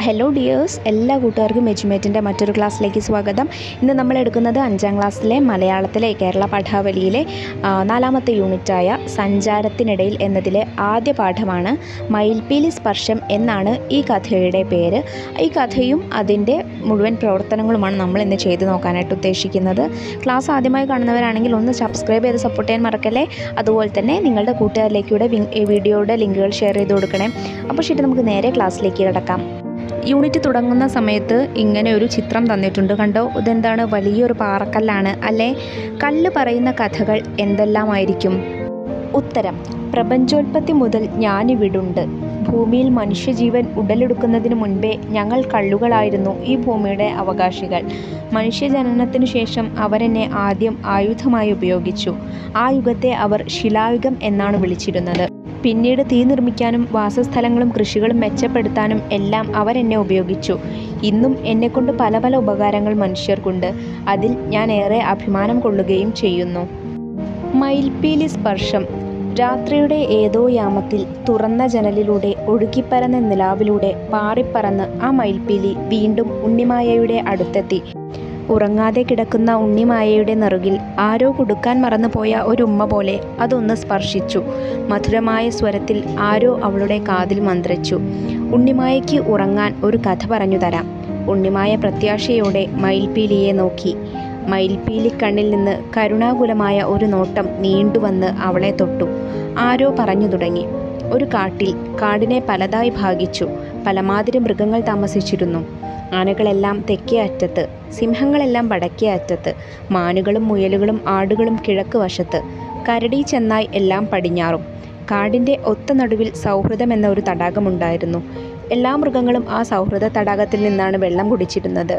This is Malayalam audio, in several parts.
ഹലോ ഡിയേഴ്സ് എല്ലാ കൂട്ടുകാർക്കും എജുമേറ്റിൻ്റെ മറ്റൊരു ക്ലാസ്സിലേക്ക് സ്വാഗതം ഇന്ന് നമ്മൾ എടുക്കുന്നത് അഞ്ചാം ക്ലാസ്സിലെ മലയാളത്തിലെ കേരള പാഠാവലിയിലെ ആ, നാലാമത്തെ യൂണിറ്റായ സഞ്ചാരത്തിനിടയിൽ എന്നതിലെ ആദ്യ പാഠമാണ് മയിൽപ്പീലി സ്പർശം എന്നാണ് ഈ കഥയുടെ പേര് ഈ കഥയും അതിൻ്റെ മുഴുവൻ പ്രവർത്തനങ്ങളുമാണ് നമ്മൾ ഇന്ന് ചെയ്തു നോക്കാനായിട്ട് ഉദ്ദേശിക്കുന്നത് ക്ലാസ് ആദ്യമായി കാണുന്നവരാണെങ്കിൽ ഒന്ന് സബ്സ്ക്രൈബ് ചെയ്ത് സപ്പോർട്ട് ചെയ്യാൻ മറക്കല്ലേ അതുപോലെ തന്നെ നിങ്ങളുടെ കൂട്ടുകാരിലേക്കൂടെ വി- ഈ വീഡിയോയുടെ ലിങ്കുകൾ ഷെയർ ചെയ്ത് കൊടുക്കണേ അപ്പോൾ ശരി നമുക്ക് നേരെ ക്ലാസ്സിലേക്ക് കിടക്കാം യൂണിറ്റ് തുടങ്ങുന്ന സമയത്ത് ഇങ്ങനെ ഒരു ചിത്രം തന്നിട്ടുണ്ട് കണ്ടോ ഇതെന്താണ് വലിയൊരു പാറക്കല്ലാണ് അല്ലേ കല്ല് പറയുന്ന കഥകൾ എന്തെല്ലാമായിരിക്കും ഉത്തരം പ്രപഞ്ചോൽപത്തി മുതൽ ഞാനിവിടുണ്ട് ഭൂമിയിൽ മനുഷ്യജീവൻ ഉടലെടുക്കുന്നതിന് മുൻപേ ഞങ്ങൾ കള്ളുകളായിരുന്നു ഈ ഭൂമിയുടെ അവകാശികൾ മനുഷ്യജനനത്തിനു ശേഷം അവരെന്നെ ആദ്യം ആയുധമായി ഉപയോഗിച്ചു ആ യുഗത്തെ അവർ ശിലായുഗം എന്നാണ് വിളിച്ചിരുന്നത് പിന്നീട് തീ നിർമ്മിക്കാനും വാസസ്ഥലങ്ങളും കൃഷികളും മെച്ചപ്പെടുത്താനും എല്ലാം അവരെന്നെ ഉപയോഗിച്ചു ഇന്നും എന്നെക്കൊണ്ട് പല പല ഉപകാരങ്ങൾ മനുഷ്യർക്കുണ്ട് അതിൽ ഞാൻ ഏറെ അഭിമാനം കൊള്ളുകയും ചെയ്യുന്നു മയിൽപ്പീലി സ്പർശം രാത്രിയുടെ ഏതോ യാമത്തിൽ തുറന്ന ജനലിലൂടെ ഒഴുകിപ്പരന്ന നിലാവിലൂടെ പാറിപ്പറന്ന് ആ മയിൽപ്പീലി വീണ്ടും ഉണ്ണിമായയുടെ അടുത്തെത്തി ഉറങ്ങാതെ കിടക്കുന്ന ഉണ്ണിമായയുടെ നെറുകിൽ ആരോ കൊടുക്കാൻ മറന്നുപോയ ഒരു ഉമ്മ പോലെ അതൊന്ന് സ്പർശിച്ചു മധുരമായ സ്വരത്തിൽ ആരോ അവളുടെ കാതിൽ മന്ത്രിച്ചു ഉണ്ണിമായയ്ക്ക് ഉറങ്ങാൻ ഒരു കഥ പറഞ്ഞു തരാം ഉണ്ണിമായ പ്രത്യാശയോടെ മയിൽപ്പീലിയെ നോക്കി മയിൽപ്പീലി കണ്ണിൽ നിന്ന് കരുണാകുലമായ ഒരു നോട്ടം നീണ്ടുവന്ന് അവളെ തൊട്ടു ആരോ പറഞ്ഞു തുടങ്ങി ഒരു കാട്ടിൽ കാടിനെ പലതായി ഭാഗിച്ചു പലമാതിരി മൃഗങ്ങൾ താമസിച്ചിരുന്നു ആനകളെല്ലാം തെക്കേ അറ്റത്ത് സിംഹങ്ങളെല്ലാം വടക്കേ അറ്റത്ത് മാനുകളും മുയലുകളും ആടുകളും കിഴക്ക് വശത്ത് കരടി ചെന്നായ് എല്ലാം പടിഞ്ഞാറും കാടിൻ്റെ ഒത്ത നടുവിൽ സൗഹൃദം എന്ന ഒരു തടാകമുണ്ടായിരുന്നു എല്ലാ മൃഗങ്ങളും ആ സൗഹൃദ തടാകത്തിൽ നിന്നാണ് വെള്ളം കുടിച്ചിരുന്നത്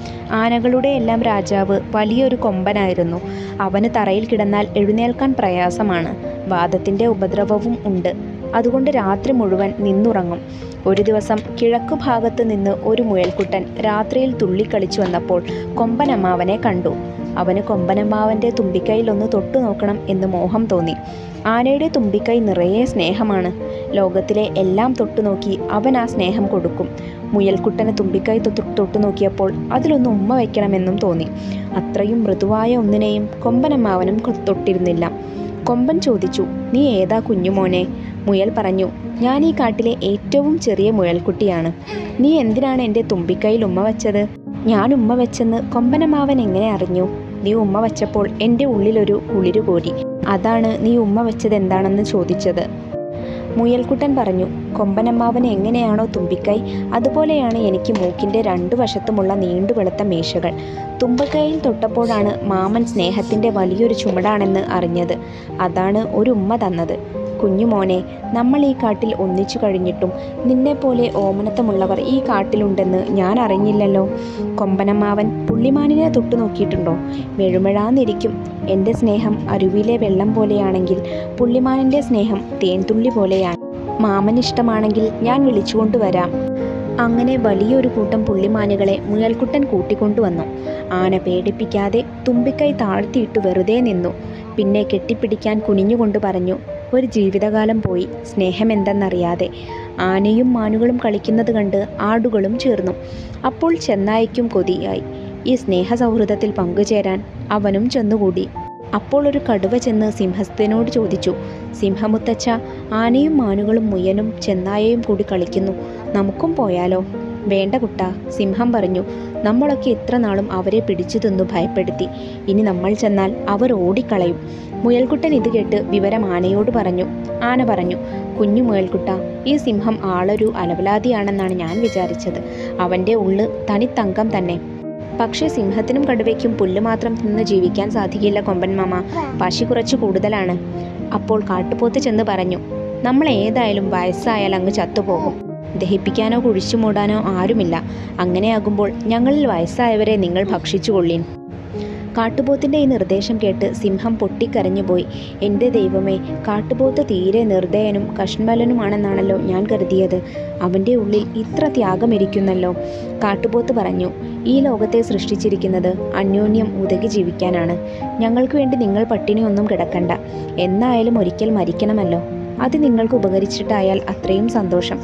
ആനകളുടെ എല്ലാം രാജാവ് വലിയൊരു കൊമ്പനായിരുന്നു അവന് തറയിൽ കിടന്നാൽ എഴുന്നേൽക്കാൻ പ്രയാസമാണ് വാദത്തിൻ്റെ ഉപദ്രവവും ഉണ്ട് അതുകൊണ്ട് രാത്രി മുഴുവൻ നിന്നുറങ്ങും ഒരു ദിവസം കിഴക്കു ഭാഗത്ത് നിന്ന് ഒരു മുയൽക്കുട്ടൻ രാത്രിയിൽ തുള്ളിക്കളിച്ചു വന്നപ്പോൾ കൊമ്പനമ്മാവനെ കണ്ടു അവന് കൊമ്പനമ്മാവൻ്റെ തുമ്പിക്കൈയിൽ ഒന്ന് തൊട്ടു നോക്കണം എന്ന് മോഹം തോന്നി ആനയുടെ തുമ്പിക്കൈ നിറയെ സ്നേഹമാണ് ലോകത്തിലെ എല്ലാം തൊട്ടു നോക്കി അവൻ ആ സ്നേഹം കൊടുക്കും മുയൽക്കുട്ടന് തുമ്പിക്കൈ തൊട്ട് തൊട്ടു നോക്കിയപ്പോൾ അതിലൊന്ന് ഉമ്മ വയ്ക്കണമെന്നും തോന്നി അത്രയും മൃദുവായ ഒന്നിനെയും കൊമ്പനമ്മാവനും കൊ- തൊട്ടിരുന്നില്ല കൊമ്പൻ ചോദിച്ചു നീ ഏതാ കുഞ്ഞുമോനെ മുയൽ പറഞ്ഞു ഞാൻ ഈ കാട്ടിലെ ഏറ്റവും ചെറിയ മുയൽക്കുട്ടിയാണ് നീ എന്തിനാണ് എൻ്റെ തുമ്പിക്കൈയിൽ ഉമ്മ വച്ചത് ഞാൻ ഉമ്മ വെച്ചെന്ന് കൊമ്പനമാവൻ എങ്ങനെ അറിഞ്ഞു നീ ഉമ്മ വച്ചപ്പോൾ എൻ്റെ ഉള്ളിലൊരു കുളിരു കോരി അതാണ് നീ ഉമ്മ വെച്ചത് എന്താണെന്ന് ചോദിച്ചത് മുയൽക്കുട്ടൻ പറഞ്ഞു കൊമ്പനമ്മാവന് എങ്ങനെയാണോ തുമ്പിക്കൈ അതുപോലെയാണ് എനിക്ക് മൂക്കിൻ്റെ രണ്ടു വശത്തുമുള്ള നീണ്ടു വെളുത്ത മീശകൾ തുമ്പക്കൈയിൽ തൊട്ടപ്പോഴാണ് മാമൻ സ്നേഹത്തിൻ്റെ വലിയൊരു ചുമടാണെന്ന് അറിഞ്ഞത് അതാണ് ഒരു ഉമ്മ തന്നത് കുഞ്ഞുമോനെ നമ്മൾ ഈ കാട്ടിൽ ഒന്നിച്ചു കഴിഞ്ഞിട്ടും നിന്നെപ്പോലെ ഓമനത്തമുള്ളവർ ഈ കാട്ടിലുണ്ടെന്ന് ഞാൻ അറിഞ്ഞില്ലല്ലോ കൊമ്പനമ്മാവൻ പുള്ളിമാനിനെ തൊട്ടു നോക്കിയിട്ടുണ്ടോ മെഴുമെഴാന്നിരിക്കും എൻ്റെ സ്നേഹം അരുവിയിലെ വെള്ളം പോലെയാണെങ്കിൽ പുള്ളിമാനിൻ്റെ സ്നേഹം തേൻതുള്ളി പോലെയാണ് മാമനിഷ്ടമാണെങ്കിൽ ഞാൻ വിളിച്ചുകൊണ്ടുവരാം അങ്ങനെ വലിയൊരു കൂട്ടം പുള്ളിമാനുകളെ മുയൽക്കുട്ടൻ കൂട്ടിക്കൊണ്ടുവന്നു ആന പേടിപ്പിക്കാതെ തുമ്പിക്കൈ താഴ്ത്തിയിട്ട് വെറുതെ നിന്നു പിന്നെ കെട്ടിപ്പിടിക്കാൻ കുനിഞ്ഞുകൊണ്ട് പറഞ്ഞു ഒരു ജീവിതകാലം പോയി സ്നേഹമെന്തെന്നറിയാതെ ആനയും മാനുകളും കളിക്കുന്നത് കണ്ട് ആടുകളും ചേർന്നു അപ്പോൾ ചെന്നായ്ക്കും കൊതിയായി ഈ സ്നേഹ സൗഹൃദത്തിൽ പങ്കുചേരാൻ അവനും ചെന്നുകൂടി അപ്പോൾ ഒരു കടുവ ചെന്ന് സിംഹസ്ഥനോട് ചോദിച്ചു സിംഹമുത്തച്ഛ ആനയും മാനുകളും മുയനും ചെന്നായയും കൂടി കളിക്കുന്നു നമുക്കും പോയാലോ വേണ്ട കുട്ട സിംഹം പറഞ്ഞു നമ്മളൊക്കെ എത്ര നാളും അവരെ പിടിച്ചു തിന്നു ഭയപ്പെടുത്തി ഇനി നമ്മൾ ചെന്നാൽ അവർ ഓടിക്കളയും മുയൽക്കുട്ടൻ ഇത് കേട്ട് വിവരം ആനയോട് പറഞ്ഞു ആന പറഞ്ഞു കുഞ്ഞു മുയൽക്കുട്ട ഈ സിംഹം ആളൊരു അലവലാതിയാണെന്നാണ് ഞാൻ വിചാരിച്ചത് അവൻ്റെ ഉള്ള് തനിത്തങ്കം തന്നെ പക്ഷേ സിംഹത്തിനും കടുവയ്ക്കും പുല്ല് മാത്രം തിന്ന് ജീവിക്കാൻ സാധിക്കില്ല കൊമ്പൻ മാമ പശി കുറച്ച് കൂടുതലാണ് അപ്പോൾ കാട്ടുപോത്ത് ചെന്ന് പറഞ്ഞു നമ്മൾ ഏതായാലും വയസ്സായാൽ അങ്ങ് ചത്തുപോകും ദഹിപ്പിക്കാനോ കുഴിച്ചു മൂടാനോ ആരുമില്ല അങ്ങനെയാകുമ്പോൾ ഞങ്ങളിൽ വയസ്സായവരെ നിങ്ങൾ ഭക്ഷിച്ചുകൊള്ളീൻ കാട്ടുപോത്തിൻ്റെ ഈ നിർദ്ദേശം കേട്ട് സിംഹം പൊട്ടിക്കരഞ്ഞുപോയി എൻ്റെ ദൈവമേ കാട്ടുപോത്ത് തീരെ നിർദ്ദയനും കഷ്മലനുമാണെന്നാണല്ലോ ഞാൻ കരുതിയത് അവൻ്റെ ഉള്ളിൽ ഇത്ര ത്യാഗമിരിക്കുന്നല്ലോ കാട്ടുപോത്ത് പറഞ്ഞു ഈ ലോകത്തെ സൃഷ്ടിച്ചിരിക്കുന്നത് അന്യോന്യം ഉതകി ജീവിക്കാനാണ് ഞങ്ങൾക്ക് വേണ്ടി നിങ്ങൾ പട്ടിണിയൊന്നും കിടക്കണ്ട എന്നായാലും ഒരിക്കൽ മരിക്കണമല്ലോ അത് നിങ്ങൾക്ക് ഉപകരിച്ചിട്ടായാൽ അത്രയും സന്തോഷം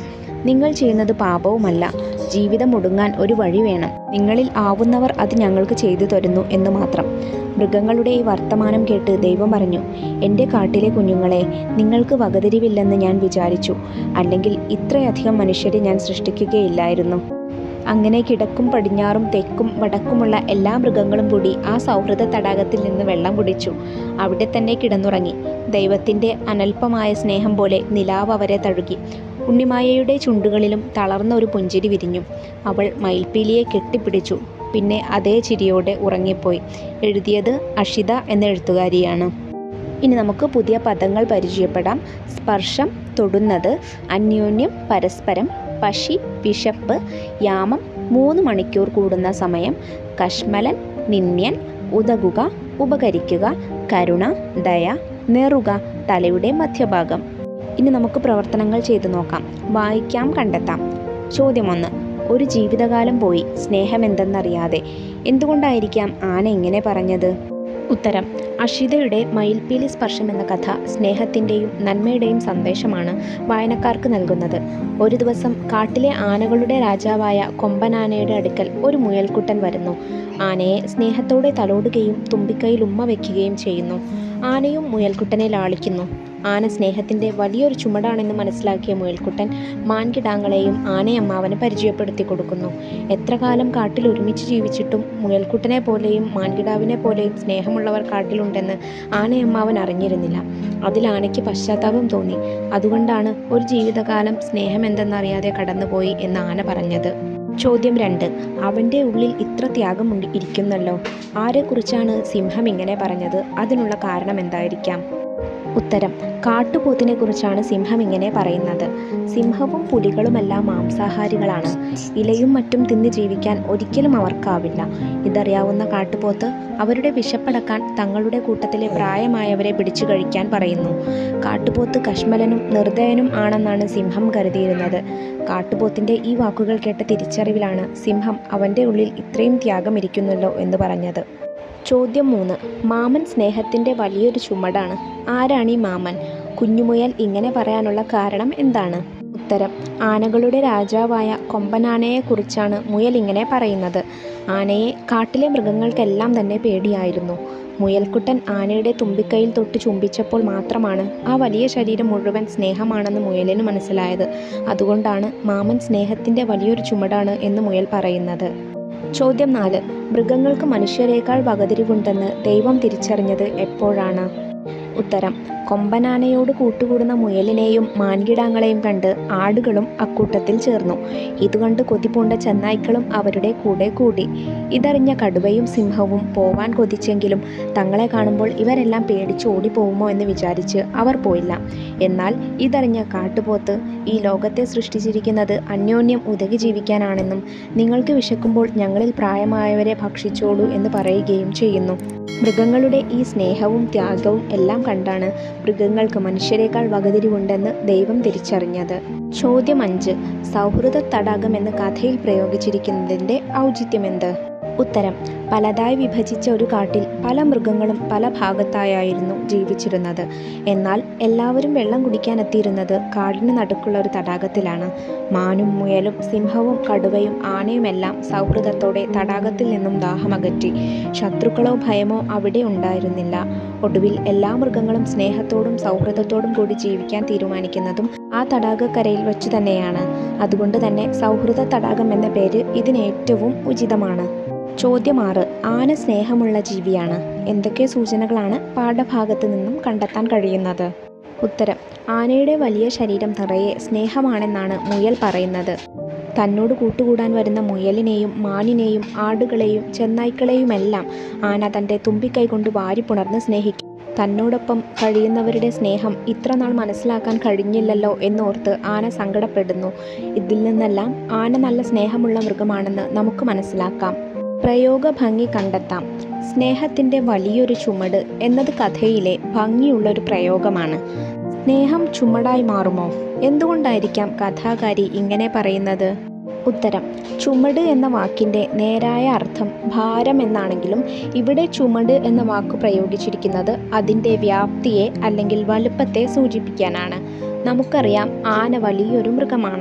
നിങ്ങൾ ചെയ്യുന്നത് പാപവുമല്ല ജീവിതം ഒടുങ്ങാൻ ഒരു വഴി വേണം നിങ്ങളിൽ ആവുന്നവർ അത് ഞങ്ങൾക്ക് ചെയ്തു തരുന്നു എന്ന് മാത്രം മൃഗങ്ങളുടെ ഈ വർത്തമാനം കേട്ട് ദൈവം പറഞ്ഞു എൻ്റെ കാട്ടിലെ കുഞ്ഞുങ്ങളെ നിങ്ങൾക്ക് വകതിരിവില്ലെന്ന് ഞാൻ വിചാരിച്ചു അല്ലെങ്കിൽ ഇത്രയധികം മനുഷ്യരെ ഞാൻ സൃഷ്ടിക്കുകയില്ലായിരുന്നു അങ്ങനെ കിഴക്കും പടിഞ്ഞാറും തെക്കും വടക്കുമുള്ള എല്ലാ മൃഗങ്ങളും കൂടി ആ സൗഹൃദ തടാകത്തിൽ നിന്ന് വെള്ളം കുടിച്ചു അവിടെ തന്നെ കിടന്നുറങ്ങി ദൈവത്തിൻ്റെ അനൽപമായ സ്നേഹം പോലെ നിലാവ് അവരെ തഴുകി ഉണ്ണിമായയുടെ ചുണ്ടുകളിലും തളർന്ന ഒരു പുഞ്ചിരി വിരിഞ്ഞു അവൾ മയിൽപ്പീലിയെ കെട്ടിപ്പിടിച്ചു പിന്നെ അതേ ചിരിയോടെ ഉറങ്ങിപ്പോയി എഴുതിയത് അഷിത എന്ന എഴുത്തുകാരിയാണ് ഇനി നമുക്ക് പുതിയ പദങ്ങൾ പരിചയപ്പെടാം സ്പർശം തൊടുന്നത് അന്യോന്യം പരസ്പരം പശി വിശപ്പ് യാമം മൂന്ന് മണിക്കൂർ കൂടുന്ന സമയം കശ്മലൻ നിന്യൻ ഉതകുക ഉപകരിക്കുക കരുണ ദയ നെറുക തലയുടെ മധ്യഭാഗം ഇനി നമുക്ക് പ്രവർത്തനങ്ങൾ ചെയ്തു നോക്കാം വായിക്കാം കണ്ടെത്താം ചോദ്യം ഒന്ന് ഒരു ജീവിതകാലം പോയി സ്നേഹമെന്തെന്നറിയാതെ എന്തുകൊണ്ടായിരിക്കാം ആന ഇങ്ങനെ പറഞ്ഞത് ഉത്തരം അഷിതയുടെ മയിൽപ്പീലി സ്പർശം എന്ന കഥ സ്നേഹത്തിൻ്റെയും നന്മയുടെയും സന്ദേശമാണ് വായനക്കാർക്ക് നൽകുന്നത് ഒരു ദിവസം കാട്ടിലെ ആനകളുടെ രാജാവായ കൊമ്പനാനയുടെ അടുക്കൽ ഒരു മുയൽക്കുട്ടൻ വരുന്നു ആനയെ സ്നേഹത്തോടെ തലോടുകയും തുമ്പിക്കൈയിൽ ഉമ്മ വയ്ക്കുകയും ചെയ്യുന്നു ആനയും മുയൽക്കുട്ടനെ ലാളിക്കുന്നു ആന സ്നേഹത്തിൻ്റെ വലിയൊരു ചുമടാണെന്ന് മനസ്സിലാക്കിയ മുയൽക്കുട്ടൻ മാൻകിടാങ്ങളെയും ആനയമ്മാവന് പരിചയപ്പെടുത്തി കൊടുക്കുന്നു എത്ര കാലം കാട്ടിൽ ഒരുമിച്ച് ജീവിച്ചിട്ടും മുയൽക്കുട്ടനെ പോലെയും മാൻകിടാവിനെ പോലെയും സ്നേഹമുള്ളവർ കാട്ടിലുണ്ടെന്ന് ആനയമ്മാവൻ അറിഞ്ഞിരുന്നില്ല അതിൽ ആനയ്ക്ക് പശ്ചാത്താപം തോന്നി അതുകൊണ്ടാണ് ഒരു ജീവിതകാലം സ്നേഹം എന്തെന്നറിയാതെ കടന്നുപോയി എന്ന് ആന പറഞ്ഞത് ചോദ്യം രണ്ട് അവൻ്റെ ഉള്ളിൽ ഇത്ര ത്യാഗം ഉണ്ട് ഇരിക്കുന്നല്ലോ ആരെക്കുറിച്ചാണ് സിംഹം ഇങ്ങനെ പറഞ്ഞത് അതിനുള്ള കാരണം എന്തായിരിക്കാം ഉത്തരം കാട്ടുപോത്തിനെ കുറിച്ചാണ് സിംഹം ഇങ്ങനെ പറയുന്നത് സിംഹവും പുലികളുമെല്ലാം മാംസാഹാരികളാണ് ഇലയും മറ്റും തിന്ന് ജീവിക്കാൻ ഒരിക്കലും അവർക്കാവില്ല ഇതറിയാവുന്ന കാട്ടുപോത്ത് അവരുടെ വിശപ്പടക്കാൻ തങ്ങളുടെ കൂട്ടത്തിലെ പ്രായമായവരെ പിടിച്ചു കഴിക്കാൻ പറയുന്നു കാട്ടുപോത്ത് കശ്മലനും നിർദ്ദയനും ആണെന്നാണ് സിംഹം കരുതിയിരുന്നത് കാട്ടുപോത്തിൻ്റെ ഈ വാക്കുകൾ കേട്ട തിരിച്ചറിവിലാണ് സിംഹം അവൻ്റെ ഉള്ളിൽ ഇത്രയും ത്യാഗം ഇരിക്കുന്നല്ലോ എന്ന് പറഞ്ഞത് ചോദ്യം മൂന്ന് മാമൻ സ്നേഹത്തിൻ്റെ വലിയൊരു ചുമടാണ് ആരാണ് ഈ മാമൻ കുഞ്ഞുമുയൽ ഇങ്ങനെ പറയാനുള്ള കാരണം എന്താണ് ഉത്തരം ആനകളുടെ രാജാവായ കൊമ്പനാനയെക്കുറിച്ചാണ് മുയൽ ഇങ്ങനെ പറയുന്നത് ആനയെ കാട്ടിലെ മൃഗങ്ങൾക്കെല്ലാം തന്നെ പേടിയായിരുന്നു മുയൽക്കുട്ടൻ ആനയുടെ തുമ്പിക്കൈയിൽ തൊട്ട് ചുംബിച്ചപ്പോൾ മാത്രമാണ് ആ വലിയ ശരീരം മുഴുവൻ സ്നേഹമാണെന്ന് മുയലിന് മനസ്സിലായത് അതുകൊണ്ടാണ് മാമൻ സ്നേഹത്തിൻ്റെ വലിയൊരു ചുമടാണ് എന്ന് മുയൽ പറയുന്നത് ചോദ്യം നാല് മൃഗങ്ങൾക്ക് മനുഷ്യരെക്കാൾ വകതിരിവുണ്ടെന്ന് ദൈവം തിരിച്ചറിഞ്ഞത് എപ്പോഴാണ് ഉത്തരം കൊമ്പനാനയോട് കൂട്ടുകൂടുന്ന മുയലിനെയും മാൻകിടാങ്ങളെയും കണ്ട് ആടുകളും അക്കൂട്ടത്തിൽ ചേർന്നു ഇതുകണ്ട് കൊതിപൂണ്ട ചെന്നായ്ക്കളും അവരുടെ കൂടെ കൂടി ഇതറിഞ്ഞ കടുവയും സിംഹവും പോവാൻ കൊതിച്ചെങ്കിലും തങ്ങളെ കാണുമ്പോൾ ഇവരെല്ലാം പേടിച്ച് ഓടിപ്പോകുമോ എന്ന് വിചാരിച്ച് അവർ പോയില്ല എന്നാൽ ഇതറിഞ്ഞ കാട്ടുപോത്ത് ഈ ലോകത്തെ സൃഷ്ടിച്ചിരിക്കുന്നത് അന്യോന്യം ഉതകി ജീവിക്കാനാണെന്നും നിങ്ങൾക്ക് വിശക്കുമ്പോൾ ഞങ്ങളിൽ പ്രായമായവരെ ഭക്ഷിച്ചോളൂ എന്ന് പറയുകയും ചെയ്യുന്നു മൃഗങ്ങളുടെ ഈ സ്നേഹവും ത്യാഗവും എല്ലാം കണ്ടാണ് മൃഗങ്ങൾക്ക് മനുഷ്യരെക്കാൾ വകതിരിവുണ്ടെന്ന് ദൈവം തിരിച്ചറിഞ്ഞത് ചോദ്യം അഞ്ച് സൗഹൃദ തടാകം എന്ന കഥയിൽ പ്രയോഗിച്ചിരിക്കുന്നതിൻ്റെ ഔചിത്യമെന്ത് ഉത്തരം പലതായി വിഭജിച്ച ഒരു കാട്ടിൽ പല മൃഗങ്ങളും പല ഭാഗത്തായായിരുന്നു ജീവിച്ചിരുന്നത് എന്നാൽ എല്ലാവരും വെള്ളം കുടിക്കാൻ എത്തിയിരുന്നത് കാടിന് നടുക്കുള്ള ഒരു തടാകത്തിലാണ് മാനും മുയലും സിംഹവും കടുവയും ആനയുമെല്ലാം സൗഹൃദത്തോടെ തടാകത്തിൽ നിന്നും ദാഹമകറ്റി ശത്രുക്കളോ ഭയമോ അവിടെ ഉണ്ടായിരുന്നില്ല ഒടുവിൽ എല്ലാ മൃഗങ്ങളും സ്നേഹത്തോടും സൗഹൃദത്തോടും കൂടി ജീവിക്കാൻ തീരുമാനിക്കുന്നതും ആ തടാകക്കരയിൽ വെച്ച് തന്നെയാണ് അതുകൊണ്ട് തന്നെ സൗഹൃദ തടാകം എന്ന പേര് ഇതിനേറ്റവും ഉചിതമാണ് ചോദ്യം ആറ് ആന സ്നേഹമുള്ള ജീവിയാണ് എന്തൊക്കെ സൂചനകളാണ് പാഠഭാഗത്ത് നിന്നും കണ്ടെത്താൻ കഴിയുന്നത് ഉത്തരം ആനയുടെ വലിയ ശരീരം നിറയെ സ്നേഹമാണെന്നാണ് മുയൽ പറയുന്നത് തന്നോട് കൂട്ടുകൂടാൻ വരുന്ന മുയലിനെയും മാനിനെയും ആടുകളെയും ചെന്നായ്ക്കളെയുമെല്ലാം ആന തൻ്റെ തുമ്പിക്കൈ കൊണ്ട് വാരിപ്പുണർന്ന് സ്നേഹിക്കും തന്നോടൊപ്പം കഴിയുന്നവരുടെ സ്നേഹം ഇത്ര നാൾ മനസ്സിലാക്കാൻ കഴിഞ്ഞില്ലല്ലോ എന്നോർത്ത് ആന സങ്കടപ്പെടുന്നു ഇതിൽ നിന്നെല്ലാം ആന നല്ല സ്നേഹമുള്ള മൃഗമാണെന്ന് നമുക്ക് മനസ്സിലാക്കാം പ്രയോഗ ഭംഗി കണ്ടെത്താം സ്നേഹത്തിൻ്റെ വലിയൊരു ചുമട് എന്നത് കഥയിലെ ഭംഗിയുള്ളൊരു പ്രയോഗമാണ് സ്നേഹം ചുമടായി മാറുമോ എന്തുകൊണ്ടായിരിക്കാം കഥാകാരി ഇങ്ങനെ പറയുന്നത് ഉത്തരം ചുമട് എന്ന വാക്കിൻ്റെ നേരായ അർത്ഥം ഭാരം എന്നാണെങ്കിലും ഇവിടെ ചുമട് എന്ന വാക്ക് പ്രയോഗിച്ചിരിക്കുന്നത് അതിൻ്റെ വ്യാപ്തിയെ അല്ലെങ്കിൽ വലുപ്പത്തെ സൂചിപ്പിക്കാനാണ് നമുക്കറിയാം ആന വലിയൊരു മൃഗമാണ്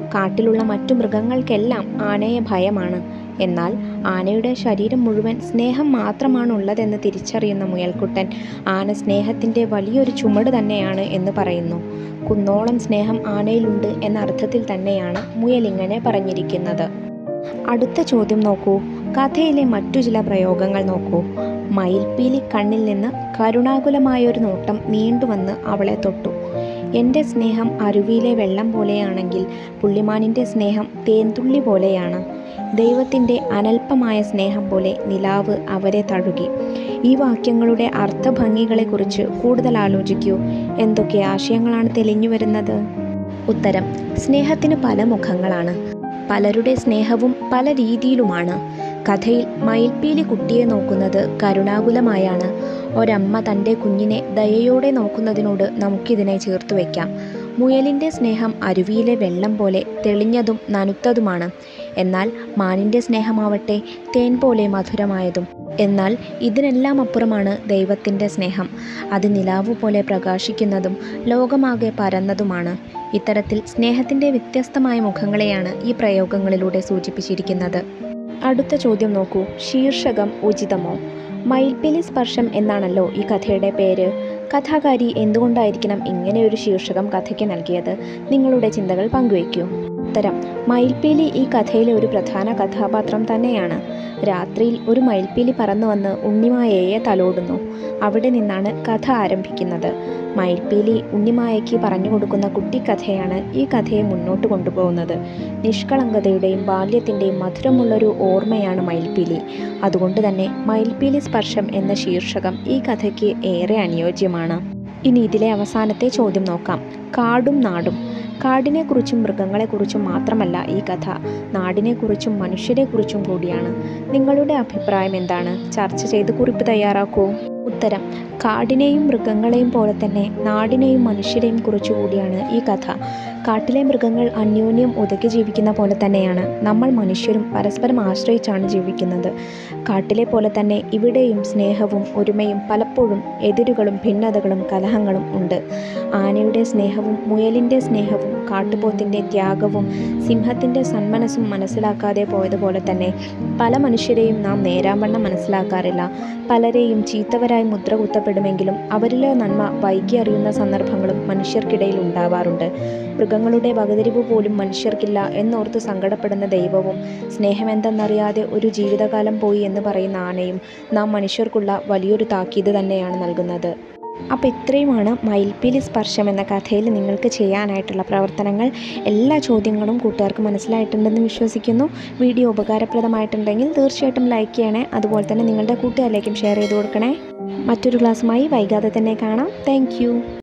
കാട്ടിലുള്ള മറ്റു മൃഗങ്ങൾക്കെല്ലാം ആനയെ ഭയമാണ് എന്നാൽ ആനയുടെ ശരീരം മുഴുവൻ സ്നേഹം മാത്രമാണുള്ളതെന്ന് തിരിച്ചറിയുന്ന മുയൽക്കുട്ടൻ ആന സ്നേഹത്തിൻ്റെ വലിയൊരു ചുമട് തന്നെയാണ് എന്ന് പറയുന്നു കുന്നോളം സ്നേഹം ആനയിലുണ്ട് എന്ന അർത്ഥത്തിൽ തന്നെയാണ് മുയലിങ്ങനെ പറഞ്ഞിരിക്കുന്നത് അടുത്ത ചോദ്യം നോക്കൂ കഥയിലെ മറ്റു ചില പ്രയോഗങ്ങൾ നോക്കൂ മയിൽപ്പീലി കണ്ണിൽ നിന്ന് കരുണാകുലമായൊരു നോട്ടം നീണ്ടുവന്ന് അവളെ തൊട്ടു എൻ്റെ സ്നേഹം അരുവിയിലെ വെള്ളം പോലെയാണെങ്കിൽ പുള്ളിമാനിൻ്റെ സ്നേഹം തേൻതുള്ളി പോലെയാണ് ദൈവത്തിൻ്റെ അനൽപമായ സ്നേഹം പോലെ നിലാവ് അവരെ തഴുകി ഈ വാക്യങ്ങളുടെ അർത്ഥഭംഗികളെക്കുറിച്ച് കൂടുതൽ ആലോചിക്കൂ എന്തൊക്കെ ആശയങ്ങളാണ് തെളിഞ്ഞു വരുന്നത് ഉത്തരം സ്നേഹത്തിന് പല മുഖങ്ങളാണ് പലരുടെ സ്നേഹവും പല രീതിയിലുമാണ് കഥയിൽ മയിൽപ്പീലി കുട്ടിയെ നോക്കുന്നത് കരുണാകുലമായാണ് ഒരമ്മ തൻ്റെ കുഞ്ഞിനെ ദയയോടെ നോക്കുന്നതിനോട് നമുക്കിതിനെ ചേർത്ത് വയ്ക്കാം മുയലിൻ്റെ സ്നേഹം അരുവിയിലെ വെള്ളം പോലെ തെളിഞ്ഞതും നനുത്തതുമാണ് എന്നാൽ മാനിൻ്റെ സ്നേഹമാവട്ടെ തേൻ പോലെ മധുരമായതും എന്നാൽ ഇതിനെല്ലാം അപ്പുറമാണ് ദൈവത്തിൻ്റെ സ്നേഹം അത് നിലാവു പോലെ പ്രകാശിക്കുന്നതും ലോകമാകെ പരന്നതുമാണ് ഇത്തരത്തിൽ സ്നേഹത്തിൻ്റെ വ്യത്യസ്തമായ മുഖങ്ങളെയാണ് ഈ പ്രയോഗങ്ങളിലൂടെ സൂചിപ്പിച്ചിരിക്കുന്നത് അടുത്ത ചോദ്യം നോക്കൂ ശീർഷകം ഉചിതമോ മയിൽപ്പിലി സ്പർശം എന്നാണല്ലോ ഈ കഥയുടെ പേര് കഥാകാരി എന്തുകൊണ്ടായിരിക്കണം ഇങ്ങനെയൊരു ശീർഷകം കഥയ്ക്ക് നൽകിയത് നിങ്ങളുടെ ചിന്തകൾ പങ്കുവയ്ക്കൂ ഉത്തരം മയിൽപ്പീലി ഈ കഥയിലെ ഒരു പ്രധാന കഥാപാത്രം തന്നെയാണ് രാത്രിയിൽ ഒരു മയിൽപ്പീലി പറന്നു വന്ന് ഉണ്ണിമായയെ തലോടുന്നു അവിടെ നിന്നാണ് കഥ ആരംഭിക്കുന്നത് മയിൽപ്പീലി ഉണ്ണിമായയ്ക്ക് പറഞ്ഞു കൊടുക്കുന്ന കുട്ടിക്കഥയാണ് ഈ കഥയെ മുന്നോട്ട് കൊണ്ടുപോകുന്നത് നിഷ്കളങ്കതയുടെയും ബാല്യത്തിൻ്റെയും മധുരമുള്ളൊരു ഓർമ്മയാണ് മയിൽപ്പീലി അതുകൊണ്ട് തന്നെ മയിൽപ്പീലി സ്പർശം എന്ന ശീർഷകം ഈ കഥയ്ക്ക് ഏറെ അനുയോജ്യമാണ് ഇനി ഇതിലെ അവസാനത്തെ ചോദ്യം നോക്കാം കാടും നാടും കാടിനെക്കുറിച്ചും മൃഗങ്ങളെക്കുറിച്ചും മാത്രമല്ല ഈ കഥ നാടിനെക്കുറിച്ചും മനുഷ്യരെക്കുറിച്ചും കൂടിയാണ് നിങ്ങളുടെ അഭിപ്രായം എന്താണ് ചർച്ച ചെയ്ത് കുറിപ്പ് തയ്യാറാക്കൂ ഉത്തരം കാടിനെയും മൃഗങ്ങളെയും പോലെ തന്നെ നാടിനെയും മനുഷ്യരെയും കുറിച്ചു കൂടിയാണ് ഈ കഥ കാട്ടിലെ മൃഗങ്ങൾ അന്യോന്യം ഒതുക്കി ജീവിക്കുന്ന പോലെ തന്നെയാണ് നമ്മൾ മനുഷ്യരും പരസ്പരം ആശ്രയിച്ചാണ് ജീവിക്കുന്നത് കാട്ടിലെ പോലെ തന്നെ ഇവിടെയും സ്നേഹവും ഒരുമയും പലപ്പോഴും എതിരുകളും ഭിന്നതകളും കലഹങ്ങളും ഉണ്ട് ആനയുടെ സ്നേഹവും മുയലിൻ്റെ സ്നേഹവും കാട്ടുപോത്തിൻ്റെ ത്യാഗവും സിംഹത്തിൻ്റെ സന്മനസ്സും മനസ്സിലാക്കാതെ പോയതുപോലെ തന്നെ പല മനുഷ്യരെയും നാം നേരാവണ്ണം മനസ്സിലാക്കാറില്ല പലരെയും ചീത്തവരായി മുദ്ര കുത്തപ്പെടുമെങ്കിലും അവരിലെ നന്മ വൈകി അറിയുന്ന സന്ദർഭങ്ങളും മനുഷ്യർക്കിടയിൽ ഉണ്ടാവാറുണ്ട് മൃഗങ്ങളുടെ വകതിരിവ് പോലും മനുഷ്യർക്കില്ല എന്നോർത്ത് സങ്കടപ്പെടുന്ന ദൈവവും സ്നേഹമെന്തെന്നറിയാതെ ഒരു ജീവിതകാലം പോയി എന്ന് പറയുന്ന ആനയും നാം മനുഷ്യർക്കുള്ള വലിയൊരു താക്കീത് തന്നെയാണ് നൽകുന്നത് അപ്പോൾ ഇത്രയുമാണ് മയിൽപ്പീലി സ്പർശം എന്ന കഥയിൽ നിങ്ങൾക്ക് ചെയ്യാനായിട്ടുള്ള പ്രവർത്തനങ്ങൾ എല്ലാ ചോദ്യങ്ങളും കൂട്ടുകാർക്ക് മനസ്സിലായിട്ടുണ്ടെന്ന് വിശ്വസിക്കുന്നു വീഡിയോ ഉപകാരപ്രദമായിട്ടുണ്ടെങ്കിൽ തീർച്ചയായിട്ടും ലൈക്ക് ചെയ്യണേ അതുപോലെ തന്നെ നിങ്ങളുടെ കൂട്ടുകാരിലേക്കും ഷെയർ ചെയ്ത് കൊടുക്കണേ മറ്റൊരു ക്ലാസ്സുമായി വൈകാതെ തന്നെ കാണാം താങ്ക്